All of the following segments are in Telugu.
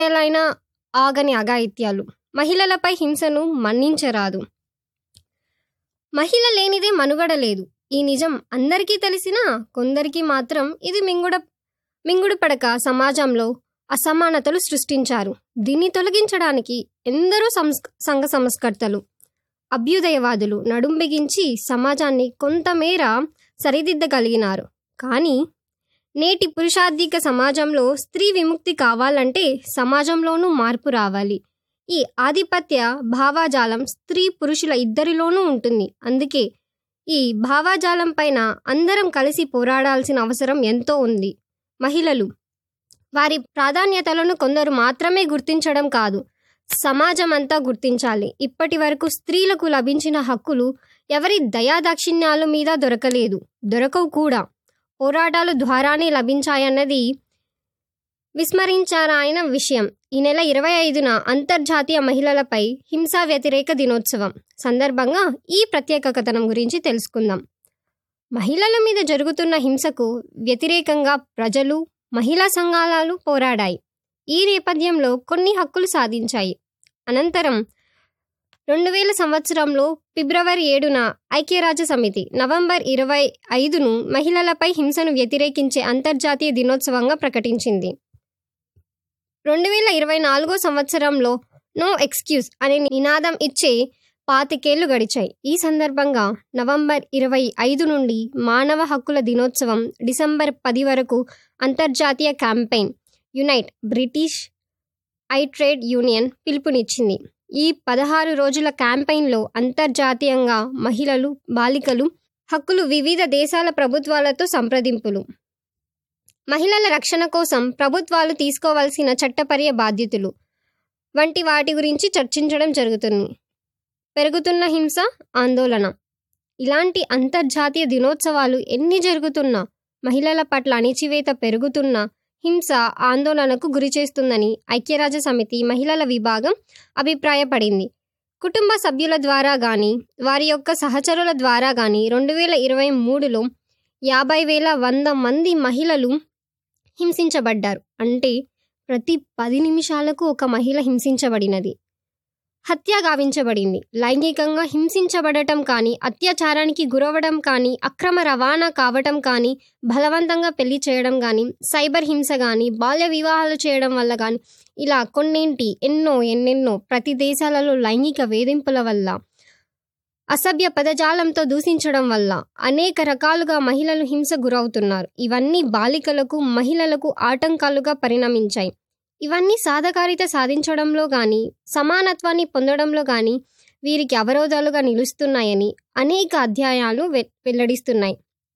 ఎలైన ఆగని అఘాయిత్యాలు మహిళలపై హింసను మన్నించరాదు మహిళ లేనిదే మనుగడ లేదు ఈ నిజం అందరికీ తెలిసినా కొందరికి మాత్రం ఇది మింగుడ మింగుడు పడక సమాజంలో అసమానతలు సృష్టించారు దీన్ని తొలగించడానికి ఎందరో సంస్ సంఘ సంస్కర్తలు అభ్యుదయవాదులు నడుం బిగించి సమాజాన్ని కొంతమేర సరిదిద్దగలిగినారు కానీ నేటి పురుషాధిక సమాజంలో స్త్రీ విముక్తి కావాలంటే సమాజంలోనూ మార్పు రావాలి ఈ ఆధిపత్య భావాజాలం స్త్రీ పురుషుల ఇద్దరిలోనూ ఉంటుంది అందుకే ఈ భావాజాలం పైన అందరం కలిసి పోరాడాల్సిన అవసరం ఎంతో ఉంది మహిళలు వారి ప్రాధాన్యతలను కొందరు మాత్రమే గుర్తించడం కాదు సమాజం అంతా గుర్తించాలి ఇప్పటి వరకు స్త్రీలకు లభించిన హక్కులు ఎవరి దయాదాక్షిణ్యాల మీద దొరకలేదు దొరకవు కూడా పోరాటాల ద్వారానే లభించాయన్నది విస్మరించారాయన విషయం ఈ నెల ఇరవై ఐదున అంతర్జాతీయ మహిళలపై హింసా వ్యతిరేక దినోత్సవం సందర్భంగా ఈ ప్రత్యేక కథనం గురించి తెలుసుకుందాం మహిళల మీద జరుగుతున్న హింసకు వ్యతిరేకంగా ప్రజలు మహిళా సంఘాలు పోరాడాయి ఈ నేపథ్యంలో కొన్ని హక్కులు సాధించాయి అనంతరం రెండు వేల సంవత్సరంలో ఫిబ్రవరి ఏడున ఐక్యరాజ్య సమితి నవంబర్ ఇరవై ఐదును మహిళలపై హింసను వ్యతిరేకించే అంతర్జాతీయ దినోత్సవంగా ప్రకటించింది రెండు వేల ఇరవై నాలుగో సంవత్సరంలో నో ఎక్స్క్యూజ్ అనే నినాదం ఇచ్చే పాతికేళ్లు గడిచాయి ఈ సందర్భంగా నవంబర్ ఇరవై ఐదు నుండి మానవ హక్కుల దినోత్సవం డిసెంబర్ పది వరకు అంతర్జాతీయ క్యాంపెయిన్ యునైట్ బ్రిటిష్ ఐ ట్రేడ్ యూనియన్ పిలుపునిచ్చింది ఈ పదహారు రోజుల క్యాంపెయిన్లో అంతర్జాతీయంగా మహిళలు బాలికలు హక్కులు వివిధ దేశాల ప్రభుత్వాలతో సంప్రదింపులు మహిళల రక్షణ కోసం ప్రభుత్వాలు తీసుకోవాల్సిన చట్టపర్య బాధ్యతలు వంటి వాటి గురించి చర్చించడం జరుగుతుంది పెరుగుతున్న హింస ఆందోళన ఇలాంటి అంతర్జాతీయ దినోత్సవాలు ఎన్ని జరుగుతున్నా మహిళల పట్ల అణిచివేత పెరుగుతున్న హింస ఆందోళనకు గురిచేస్తుందని ఐక్యరాజ్య సమితి మహిళల విభాగం అభిప్రాయపడింది కుటుంబ సభ్యుల ద్వారా కానీ వారి యొక్క సహచరుల ద్వారా కానీ రెండు వేల ఇరవై మూడులో యాభై వేల వంద మంది మహిళలు హింసించబడ్డారు అంటే ప్రతి పది నిమిషాలకు ఒక మహిళ హింసించబడినది హత్య గావించబడింది లైంగికంగా హింసించబడటం కానీ అత్యాచారానికి గురవడం కానీ అక్రమ రవాణా కావటం కానీ బలవంతంగా పెళ్లి చేయడం కానీ సైబర్ హింస కానీ బాల్య వివాహాలు చేయడం వల్ల కానీ ఇలా కొన్నింటి ఎన్నో ఎన్నెన్నో ప్రతి దేశాలలో లైంగిక వేధింపుల వల్ల అసభ్య పదజాలంతో దూషించడం వల్ల అనేక రకాలుగా మహిళలు హింస గురవుతున్నారు ఇవన్నీ బాలికలకు మహిళలకు ఆటంకాలుగా పరిణమించాయి ఇవన్నీ సాధకారిత సాధించడంలో కానీ సమానత్వాన్ని పొందడంలో కానీ వీరికి అవరోధాలుగా నిలుస్తున్నాయని అనేక అధ్యాయాలు వె వెల్లడిస్తున్నాయి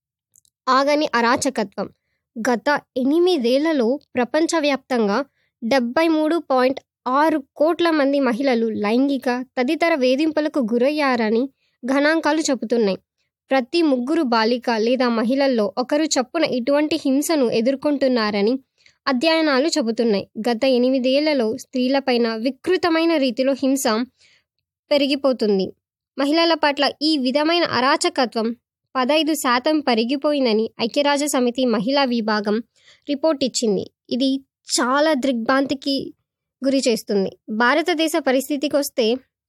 ఆగని అరాచకత్వం గత ఎనిమిదేళ్లలో ప్రపంచవ్యాప్తంగా డెబ్బై మూడు పాయింట్ ఆరు కోట్ల మంది మహిళలు లైంగిక తదితర వేధింపులకు గురయ్యారని గణాంకాలు చెబుతున్నాయి ప్రతి ముగ్గురు బాలిక లేదా మహిళల్లో ఒకరు చప్పున ఇటువంటి హింసను ఎదుర్కొంటున్నారని అధ్యయనాలు చెబుతున్నాయి గత ఎనిమిదేళ్లలో స్త్రీలపైన వికృతమైన రీతిలో హింస పెరిగిపోతుంది మహిళల పట్ల ఈ విధమైన అరాచకత్వం పదైదు శాతం పెరిగిపోయిందని ఐక్యరాజ్య సమితి మహిళా విభాగం రిపోర్ట్ ఇచ్చింది ఇది చాలా దిగ్భ్రాంతికి గురి చేస్తుంది భారతదేశ పరిస్థితికి వస్తే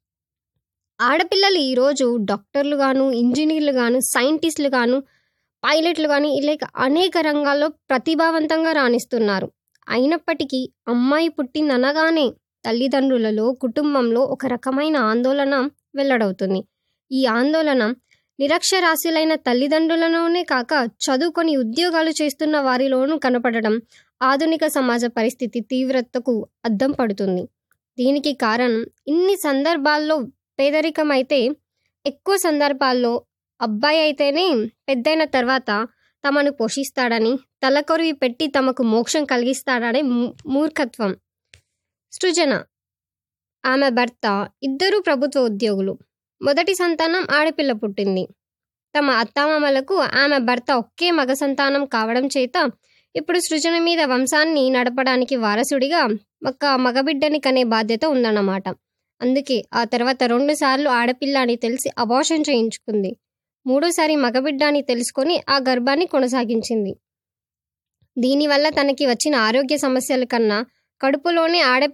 ఆడపిల్లలు ఈరోజు డాక్టర్లు గాను ఇంజనీర్లు గాను సైంటిస్టులు గాను పైలట్లు కానీ లేక అనేక రంగాల్లో ప్రతిభావంతంగా రాణిస్తున్నారు అయినప్పటికీ అమ్మాయి పుట్టిందనగానే తల్లిదండ్రులలో కుటుంబంలో ఒక రకమైన ఆందోళన వెల్లడవుతుంది ఈ ఆందోళన నిరక్షరాస్యులైన తల్లిదండ్రులలోనే కాక చదువుకొని ఉద్యోగాలు చేస్తున్న వారిలోనూ కనపడడం ఆధునిక సమాజ పరిస్థితి తీవ్రతకు అద్దం పడుతుంది దీనికి కారణం ఇన్ని సందర్భాల్లో పేదరికం అయితే ఎక్కువ సందర్భాల్లో అబ్బాయి అయితేనే పెద్దయిన తర్వాత తమను పోషిస్తాడని తలకొరివి పెట్టి తమకు మోక్షం కలిగిస్తాడని మూర్ఖత్వం సృజన ఆమె భర్త ఇద్దరు ప్రభుత్వ ఉద్యోగులు మొదటి సంతానం ఆడపిల్ల పుట్టింది తమ అత్తామామలకు ఆమె భర్త ఒకే మగ సంతానం కావడం చేత ఇప్పుడు సృజన మీద వంశాన్ని నడపడానికి వారసుడిగా ఒక మగబిడ్డని కనే బాధ్యత ఉందన్నమాట అందుకే ఆ తర్వాత రెండు సార్లు ఆడపిల్ల అని తెలిసి అబార్షన్ చేయించుకుంది మూడోసారి మగబిడ్డ అని తెలుసుకొని ఆ గర్భాన్ని కొనసాగించింది దీనివల్ల తనకి వచ్చిన ఆరోగ్య సమస్యల కన్నా కడుపులోని ఆడ